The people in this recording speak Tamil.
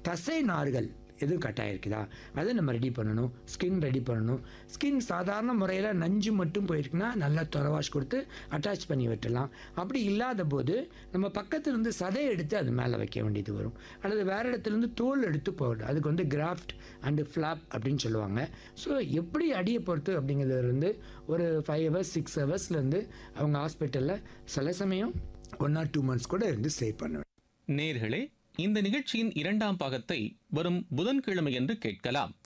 தசை நார்கள் எதுவும் கட்டாயம் இருக்குதா அதை நம்ம ரெடி பண்ணணும் ஸ்கின் ரெடி பண்ணணும் ஸ்கின் சாதாரண முறையில் நஞ்சு மட்டும் போயிருக்குன்னா நல்லா தொலைவாஷ் கொடுத்து அட்டாச் பண்ணி விட்டுடலாம் அப்படி இல்லாத போது நம்ம பக்கத்துல இருந்து சதை எடுத்து அது மேலே வைக்க வேண்டியது வரும் அல்லது வேறு இடத்துலேருந்து தோல் எடுத்து போகணும் அதுக்கு வந்து கிராஃப்ட் அண்டு ஃப்ளாப் அப்படின்னு சொல்லுவாங்க ஸோ எப்படி அடியை பொறுத்து அப்படிங்கிறது வந்து ஒரு ஃபைவ் ஹவர்ஸ் சிக்ஸ் ஹவர்ஸ்லேருந்து அவங்க ஹாஸ்பிட்டலில் சில சமயம் ஒன் ஆர் டூ மந்த்ஸ் கூட இருந்து ஸ்டே பண்ணுவேன் நேர்களே இந்த நிகழ்ச்சியின் இரண்டாம் பாகத்தை வரும் புதன்கிழமையன்று கேட்கலாம்